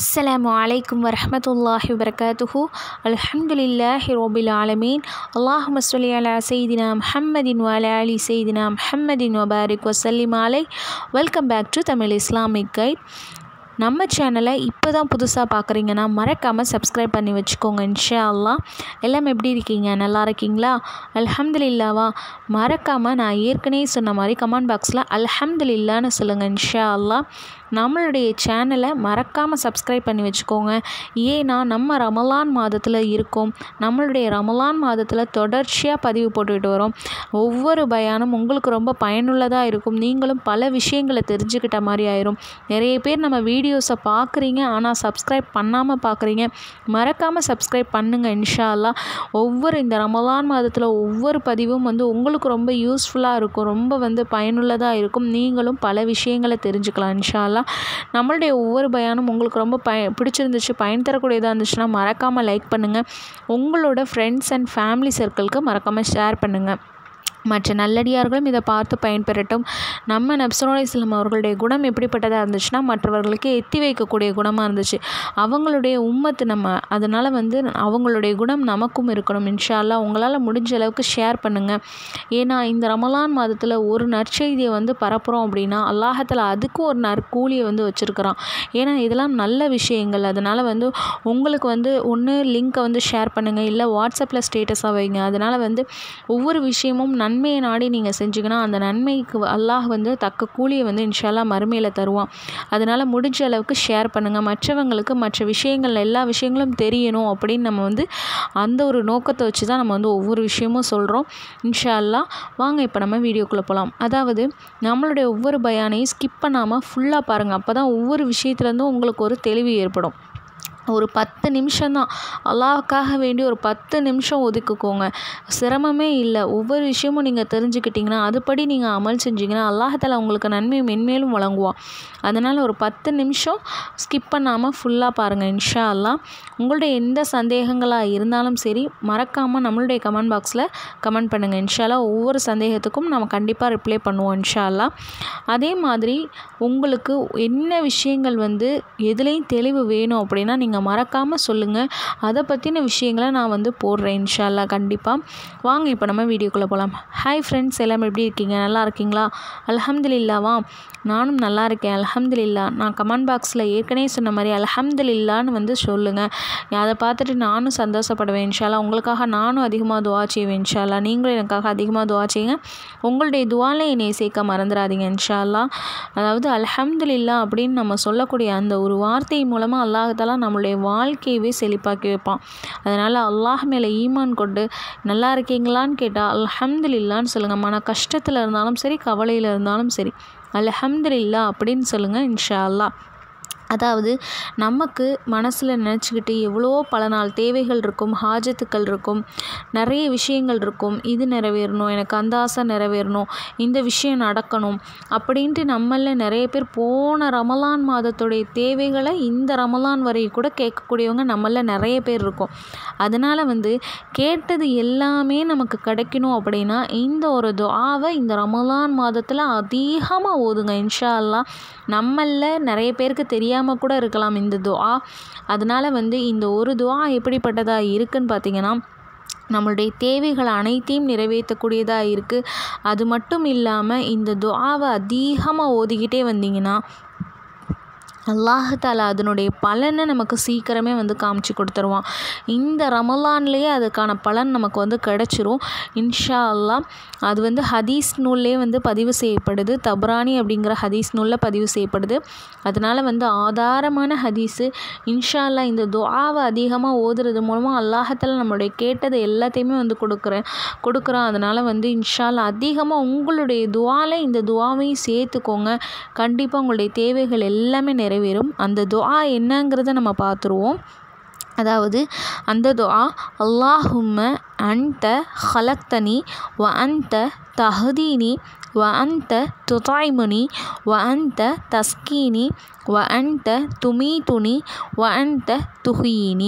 السلام عليكم ورحمة الله وبركاته الحمد لله رب العالمين اللهم صل على سيدنا محمد وعلى آل سيدنا محمد وبارك وسلم عليه welcome back to Tamil Islamic guide நம்ம சேனலை இப்போ தான் புதுசாக பார்க்குறீங்கன்னா மறக்காமல் சப்ஸ்கிரைப் பண்ணி வச்சுக்கோங்க இன்ஷா அல்லாஹ் எல்லாம் எப்படி இருக்கீங்க நல்லா இருக்கீங்களா அல்ஹம்துலில்லாவா மறக்காமல் நான் ஏற்கனவே சொன்ன மாதிரி கமெண்ட் பாக்ஸில் அல்ஹம்துலில்லான்னு சொல்லுங்கள் இன்ஷா அல்லாஹ் நம்மளுடைய சேனலை மறக்காமல் சப்ஸ்கிரைப் பண்ணி வச்சுக்கோங்க ஏன்னா நம்ம ரமலான் மாதத்தில் இருக்கோம் நம்மளுடைய ரமலான் மாதத்தில் தொடர்ச்சியாக பதிவு போட்டுக்கிட்டு வரோம் ஒவ்வொரு பயானும் உங்களுக்கு ரொம்ப பயனுள்ளதாக இருக்கும் நீங்களும் பல விஷயங்களை தெரிஞ்சுக்கிட்ட மாதிரி ஆயிரும் நிறைய பேர் நம்ம வீடியோஸை பார்க்குறீங்க ஆனால் சப்ஸ்கிரைப் பண்ணாமல் பார்க்குறீங்க மறக்காமல் சப்ஸ்கிரைப் பண்ணுங்கள் இன்ஷா அல்லாஹ் ஒவ்வொரு இந்த ரமலான் மாதத்தில் ஒவ்வொரு பதிவும் வந்து உங்களுக்கு ரொம்ப யூஸ்ஃபுல்லாக இருக்கும் ரொம்ப வந்து பயனுள்ளதாக இருக்கும் நீங்களும் பல விஷயங்களை தெரிஞ்சுக்கலாம் இன்ஷா அல்லாஹ் நம்மளுடைய ஒவ்வொரு பயானும் உங்களுக்கு ரொம்ப பய பிடிச்சிருந்துச்சு பயன் தரக்கூடியதாக இருந்துச்சுன்னா மறக்காமல் லைக் பண்ணுங்கள் உங்களோட ஃப்ரெண்ட்ஸ் அண்ட் ஃபேமிலி சர்க்கிளுக்கு மறக்காமல் ஷேர் பண்ணுங்கள் மற்ற நல்லடியார்களும் இதை பார்த்து பயன்பெறட்டும் நம்ம நப்சரோட இஸ்லாம் அவர்களுடைய குணம் எப்படிப்பட்டதாக இருந்துச்சுன்னா மற்றவர்களுக்கு எத்தி வைக்கக்கூடிய குணமாக இருந்துச்சு அவங்களுடைய உம்மத்து நம்ம அதனால் வந்து அவங்களுடைய குணம் நமக்கும் இருக்கணும் இன்ஷா அல்லாஹ் உங்களால் முடிஞ்ச அளவுக்கு ஷேர் பண்ணுங்கள் ஏன்னா இந்த ரமலான் மாதத்தில் ஒரு நற்செய்தியை வந்து பரப்புகிறோம் அப்படின்னா அல்லாஹத்தில் அதுக்கும் ஒரு நற்கூலியை வந்து வச்சுருக்கிறான் ஏன்னா இதெல்லாம் நல்ல விஷயங்கள் அதனால் வந்து உங்களுக்கு வந்து ஒன்று லிங்க்கை வந்து ஷேர் பண்ணுங்கள் இல்லை வாட்ஸ்அப்பில் ஸ்டேட்டஸாக வைங்க அதனால் வந்து ஒவ்வொரு விஷயமும் நன்மையை நாடி நீங்கள் செஞ்சிங்கன்னா அந்த நன்மைக்கு அல்லாஹ் வந்து தக்க கூலியை வந்து இன்ஷால்லா மறுமையில் தருவான் அதனால் முடிஞ்ச அளவுக்கு ஷேர் பண்ணுங்கள் மற்றவங்களுக்கு மற்ற விஷயங்கள் எல்லா விஷயங்களும் தெரியணும் அப்படின்னு நம்ம வந்து அந்த ஒரு நோக்கத்தை வச்சு தான் நம்ம வந்து ஒவ்வொரு விஷயமும் சொல்கிறோம் இன்ஷா அல்லாஹ் வாங்க இப்போ நம்ம வீடியோக்குள்ளே போகலாம் அதாவது நம்மளுடைய ஒவ்வொரு பயானையும் ஸ்கிப் பண்ணாமல் ஃபுல்லாக பாருங்கள் அப்போ தான் ஒவ்வொரு விஷயத்துலேருந்தும் உங்களுக்கு ஒரு தெளிவு ஏற்படும் ஒரு பத்து நிமிஷம்தான் அல்லாவுக்காக வேண்டி ஒரு பத்து நிமிஷம் ஒதுக்குக்கோங்க சிரமமே இல்லை ஒவ்வொரு விஷயமும் நீங்கள் தெரிஞ்சுக்கிட்டிங்கன்னா அதுபடி நீங்கள் அமல் செஞ்சீங்கன்னா அல்லாஹால உங்களுக்கு நன்மை மென்மேலும் வழங்குவான் அதனால் ஒரு பத்து நிமிஷம் ஸ்கிப் பண்ணாமல் ஃபுல்லாக பாருங்கள் இன்ஷா அல்லாஹ் உங்களுடைய எந்த சந்தேகங்களாக இருந்தாலும் சரி மறக்காமல் நம்மளுடைய கமெண்ட் பாக்ஸில் கமெண்ட் பண்ணுங்கள் இன்ஷால்லா ஒவ்வொரு சந்தேகத்துக்கும் நம்ம கண்டிப்பாக ரிப்ளை பண்ணுவோம் இன்ஷா அல்லாஹ் அதே மாதிரி உங்களுக்கு என்ன விஷயங்கள் வந்து எதுலேயும் தெளிவு வேணும் அப்படின்னா நீங்கள் மறக்காமல் சொல்லுங்கள் அதை பற்றின விஷயங்களை நான் வந்து போடுறேன் இன்ஷால்லா கண்டிப்பாக வாங்க இப்போ நம்ம வீடியோக்குள்ளே போகலாம் ஹாய் ஃப்ரெண்ட்ஸ் எல்லாம் எப்படி இருக்கீங்க நல்லா இருக்கீங்களா அல்ஹம்துலில்லாவா நானும் நல்லா இருக்கேன் அல்ஹம்துலில்லா நான் கமெண்ட் பாக்ஸில் ஏற்கனவே சொன்ன மாதிரி அல்ஹம்துலில்லான்னு வந்து சொல்லுங்கள் அதை பார்த்துட்டு நானும் சந்தோஷப்படுவேன் இன்ஷால்லா உங்களுக்காக நானும் அதிகமாக துவா செய்வேன் இன்ஷால்லா நீங்களும் எனக்காக அதிகமாக துவா செய்யுங்க உங்களுடைய துவாலை என்னை சேர்க்க மறந்துடாதீங்க இன்ஷால்லா அதாவது அல்ஹம்துலில்லா அப்படின்னு நம்ம சொல்லக்கூடிய அந்த ஒரு வார்த்தை மூலமாக அல்லாஹாலா நம்மளுடைய வாழ்க்கையவே செழிப்பாக்கி வைப்பான் அதனால் அல்லாஹ் மேலே ஈமான் கொண்டு நல்லா இருக்கீங்களான்னு கேட்டால் அல்ஹம்துலில்லான்னு சொல்லுங்கள் மன கஷ்டத்தில் இருந்தாலும் சரி கவலையில் இருந்தாலும் சரி அல்ஹம்துலில்லா அப்படின்னு சொல்லுங்கள் இன்ஷா அல்லாஹ் அதாவது நமக்கு மனசில் நினச்சிக்கிட்டு எவ்வளோ பல நாள் தேவைகள் இருக்கும் ஹாஜத்துக்கள் இருக்கும் நிறைய விஷயங்கள் இருக்கும் இது நிறைவேறணும் எனக்கு அந்த ஆசை நிறைவேறணும் இந்த விஷயம் நடக்கணும் அப்படின்ட்டு நம்மளில் நிறைய பேர் போன ரமலான் மாதத்துடைய தேவைகளை இந்த ரமலான் வரை கூட கேட்கக்கூடியவங்க நம்மளில் நிறைய பேர் இருக்கும் அதனால் வந்து கேட்டது எல்லாமே நமக்கு கிடைக்கணும் அப்படின்னா இந்த ஒரு துஆவை இந்த ரமலான் மாதத்தில் அதிகமாக ஓதுங்க இன்ஷா அல்லாஹ் நம்மளில் நிறைய பேருக்கு தெரியாமல் கூட இருக்கலாம் இந்த துஆ அதனால் வந்து இந்த ஒரு துஆ எப்படிப்பட்டதாக இருக்குன்னு பார்த்தீங்கன்னா நம்மளுடைய தேவைகள் அனைத்தையும் நிறைவேற்றக்கூடியதாக இருக்குது அது மட்டும் இல்லாமல் இந்த துஆவை அதிகமாக ஓதிக்கிட்டே வந்தீங்கன்னா அல்லாஹால அதனுடைய பலனை நமக்கு சீக்கிரமே வந்து காமிச்சு கொடுத்துருவான் இந்த ரமலான்லேயே அதுக்கான பலன் நமக்கு வந்து கிடச்சிரும் இன்ஷா அல்லா அது வந்து ஹதீஸ் நூல்லே வந்து பதிவு செய்யப்படுது தப்ரானி அப்படிங்கிற ஹதீஸ் நூலில் பதிவு செய்யப்படுது அதனால் வந்து ஆதாரமான ஹதீஸு இன்ஷா அல்லா இந்த துஆவை அதிகமாக ஓதுறது மூலமாக அல்லாஹத்தில் நம்மளுடைய கேட்டது எல்லாத்தையுமே வந்து கொடுக்குறேன் கொடுக்குறான் அதனால் வந்து இன்ஷா அல்லா அதிகமாக உங்களுடைய துவால இந்த துவாவையும் சேர்த்துக்கோங்க கண்டிப்பாக உங்களுடைய தேவைகள் எல்லாமே நிறைய நிறைவேறும் அந்த துஆ என்னங்கிறத நம்ம பார்த்துருவோம் அதாவது அந்த துஆ அல்லாஹும்ம அன்த ஹலக்தனி வ அன்த தஹதீனி வ அன்த துதாய்முனி வ அன்த தஸ்கீனி வ அன்த துமீதுனி வ அன்த துஹீனி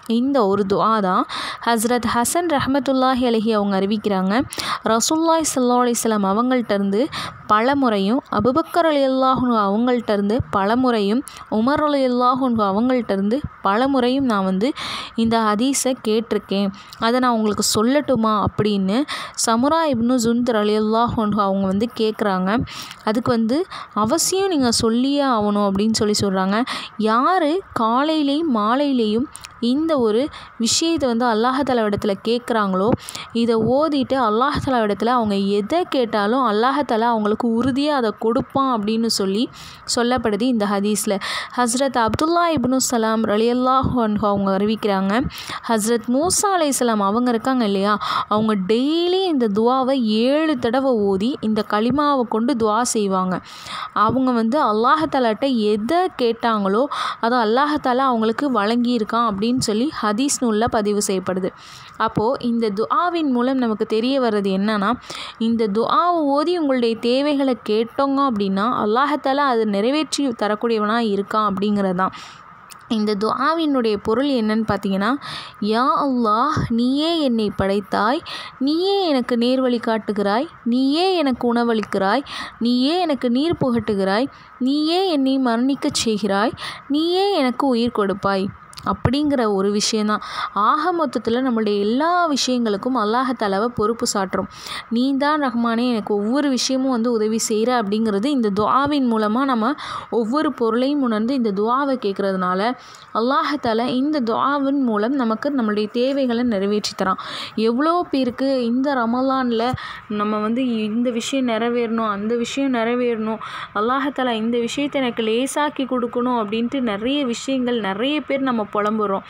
இந்த ஒரு துஆ தான் ஹஸ்ரத் ஹசன் ரஹமத்துல்லாஹி அலஹி அவங்க அறிவிக்கிறாங்க ரசூல்லாய் சல்லா அலிஸ்லாம் அவங்கள்ட்ட இருந்து பல முறையும் அபுபக்கர் அலி அல்லாஹு அவங்கள்ட்ட இருந்து பல முறையும் உமர் அலி அல்லாஹு அவங்கள்ட்ட இருந்து பல முறையும் நான் வந்து இந்த ஹதீஸை கேட்டிருக்கேன் அதை நான் உங்களுக்கு சொல்லட்டுமா அப்படின்னு சமுரா இப்னு ஜுந்தர் அலி அல்லாஹு அவங்க வந்து கேட்குறாங்க அதுக்கு வந்து அவசியம் நீங்கள் சொல்லியே ஆகணும் அப்படின்னு சொல்லி சொல்கிறாங்க யார் காலையிலையும் மாலையிலையும் இந்த ஒரு விஷயத்தை வந்து அல்லாஹால இடத்துல கேட்குறாங்களோ இதை ஓதிட்டு அல்லாஹால இடத்துல அவங்க எதை கேட்டாலும் அல்லாஹால அவங்களுக்கு உறுதியாக அதை கொடுப்பான் அப்படின்னு சொல்லி சொல்லப்படுது இந்த ஹதீஸில் ஹஸ்ரத் அப்துல்லா இப்னு சலாம் ரலியல்லாஹு அன்ஹு அவங்க அறிவிக்கிறாங்க ஹஸ்ரத் மூசா அலையாம் அவங்க இருக்காங்க இல்லையா அவங்க டெய்லி இந்த துவாவை ஏழு தடவை ஓதி இந்த களிமாவை கொண்டு துவா செய்வாங்க அவங்க வந்து அல்லாஹாலாட்ட எதை கேட்டாங்களோ அதை அல்லாஹாலா அவங்களுக்கு வழங்கியிருக்கான் அப்படின்னு சொல்லி ஹதீஸ் நூலில் பதிவு செய்யப்படுது அப்போது இந்த துஆவின் மூலம் நமக்கு தெரிய வர்றது என்னன்னா இந்த துஆவை ஓதி உங்களுடைய தேவைகளை கேட்டோங்க அப்படின்னா அல்லாஹாலா அது நிறைவேற்றி தரக்கூடியவனாக இருக்கான் அப்படிங்கிறது தான் இந்த துஆவினுடைய பொருள் என்னன்னு பார்த்தீங்கன்னா யா அல்லாஹ் நீயே என்னை படைத்தாய் நீயே எனக்கு நேர்வழி காட்டுகிறாய் நீயே எனக்கு உணவளிக்கிறாய் நீயே எனக்கு நீர் புகட்டுகிறாய் நீயே என்னை மரணிக்கச் செய்கிறாய் நீயே எனக்கு உயிர் கொடுப்பாய் அப்படிங்கிற ஒரு விஷயந்தான் ஆக மொத்தத்தில் நம்மளுடைய எல்லா விஷயங்களுக்கும் அல்லாஹத்தாலாவை பொறுப்பு சாட்டுறோம் நீ தான் ரஹ்மானே எனக்கு ஒவ்வொரு விஷயமும் வந்து உதவி செய்கிற அப்படிங்கிறது இந்த துஆவின் மூலமாக நம்ம ஒவ்வொரு பொருளையும் உணர்ந்து இந்த துஆவை கேட்குறதுனால அல்லாஹத்தாலா இந்த துஆவின் மூலம் நமக்கு நம்மளுடைய தேவைகளை நிறைவேற்றி தரான் எவ்வளோ பேருக்கு இந்த ரமலானில் நம்ம வந்து இந்த விஷயம் நிறைவேறணும் அந்த விஷயம் நிறைவேறணும் அல்லாஹத்தாலா இந்த விஷயத்தை எனக்கு லேசாக்கி கொடுக்கணும் அப்படின்ட்டு நிறைய விஷயங்கள் நிறைய பேர் நம்ம புலம்புறோம்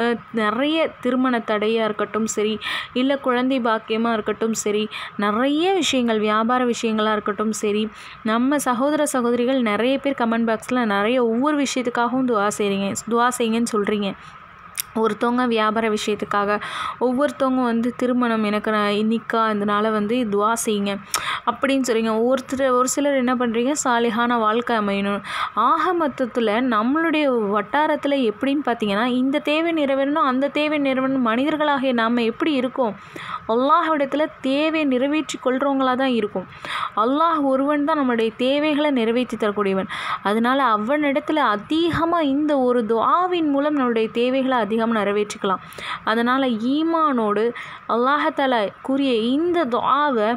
நிறைய திருமண தடையாக இருக்கட்டும் சரி இல்லை குழந்தை பாக்கியமாக இருக்கட்டும் சரி நிறைய விஷயங்கள் வியாபார விஷயங்களாக இருக்கட்டும் சரி நம்ம சகோதர சகோதரிகள் நிறைய பேர் கமெண்ட் பாக்ஸில் நிறைய ஒவ்வொரு விஷயத்துக்காகவும் துவா செய்கிறீங்க துவா செய்யுங்கன்னு சொல்கிறீங்க ஒருத்தவங்க வியாபார விஷயத்துக்காக ஒவ்வொருத்தவங்க வந்து திருமணம் எனக்கு நான் இன்னிக்கா இதனால் வந்து துவா செய்யுங்க அப்படின்னு சொல்கிறீங்க ஒருத்தர் ஒரு சிலர் என்ன பண்ணுறீங்க சாலிகான வாழ்க்கை அமையணும் ஆக மொத்தத்தில் நம்மளுடைய வட்டாரத்தில் எப்படின்னு பார்த்தீங்கன்னா இந்த தேவை நிறைவேறணும் அந்த தேவை நிறைவேறணும் மனிதர்களாகிய நாம் எப்படி இருக்கோம் அல்லாஹ்விடத்தில் தேவை நிறைவேற்றி கொள்கிறவங்களாக தான் இருக்கும் அல்லாஹ் ஒருவன் தான் நம்மளுடைய தேவைகளை நிறைவேற்றி தரக்கூடியவன் அதனால் அவனிடத்தில் அதிகமாக இந்த ஒரு துஆவின் மூலம் நம்மளுடைய தேவைகளை அதிகமாக நிறைவேற்றிக்கலாம் அதனால் ஈமானோடு அல்லாஹால கூறிய இந்த துஆவை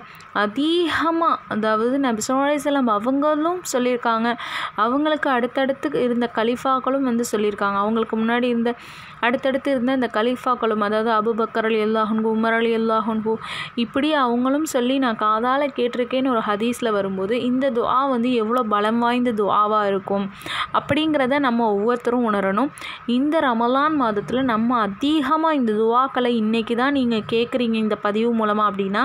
அதிகமாக அதாவது நபி சொல்லாம் அவங்களும் சொல்லியிருக்காங்க அவங்களுக்கு அடுத்தடுத்து இருந்த கலிஃபாக்களும் வந்து சொல்லியிருக்காங்க அவங்களுக்கு முன்னாடி இருந்த அடுத்தடுத்து இருந்த இந்த கலிஃபாக்களும் அதாவது அபுபக்கர் அலி அல்லாஹன்கு உமர் அலி அல்லாஹன்கு இப்படி அவங்களும் சொல்லி நான் காதால் கேட்டிருக்கேன்னு ஒரு ஹதீஸில் வரும்போது இந்த துஆ வந்து எவ்வளோ பலம் வாய்ந்த துஆவாக இருக்கும் அப்படிங்கிறத நம்ம ஒவ்வொருத்தரும் உணரணும் இந்த ரமலான் மாதத்தில் நம்ம அதிகமாக இந்த துவாக்களை இன்றைக்கி தான் நீங்கள் கேட்குறீங்க இந்த பதிவு மூலமாக அப்படின்னா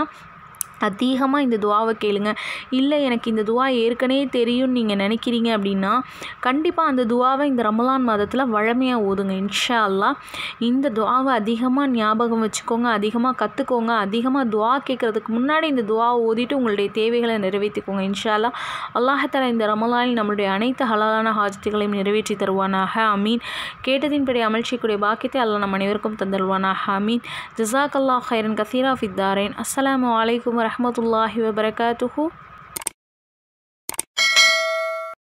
அதிகமாக இந்த துவாவை கேளுங்க இல்லை எனக்கு இந்த துவா ஏற்கனவே தெரியும்னு நீங்கள் நினைக்கிறீங்க அப்படின்னா கண்டிப்பாக அந்த துவாவை இந்த ரமலான் மாதத்தில் வழமையாக ஓதுங்க இன்ஷா அல்லா இந்த துவாவை அதிகமாக ஞாபகம் வச்சுக்கோங்க அதிகமாக கற்றுக்கோங்க அதிகமாக துவா கேட்குறதுக்கு முன்னாடி இந்த துவாவை ஓதிட்டு உங்களுடைய தேவைகளை நிறைவேற்றிக்கோங்க இன்ஷா அல்லா அல்லாஹால இந்த ரமலானில் நம்மளுடைய அனைத்து ஹலாலான ஹாஜத்துகளையும் நிறைவேற்றி தருவானாக அமீன் கேட்டதின்படி அமல் செய்யக்கூடிய பாக்கியத்தை அல்லா நம் அனைவருக்கும் தந்தருவானாக அமீன் ஜசாக் அல்லா ஹைரன் கசீரா ஃபித்தாரேன் அஸ்ஸலாமு அலைக்கும் வரஹமத்துல்லாஹி வபரகாத்துஹூ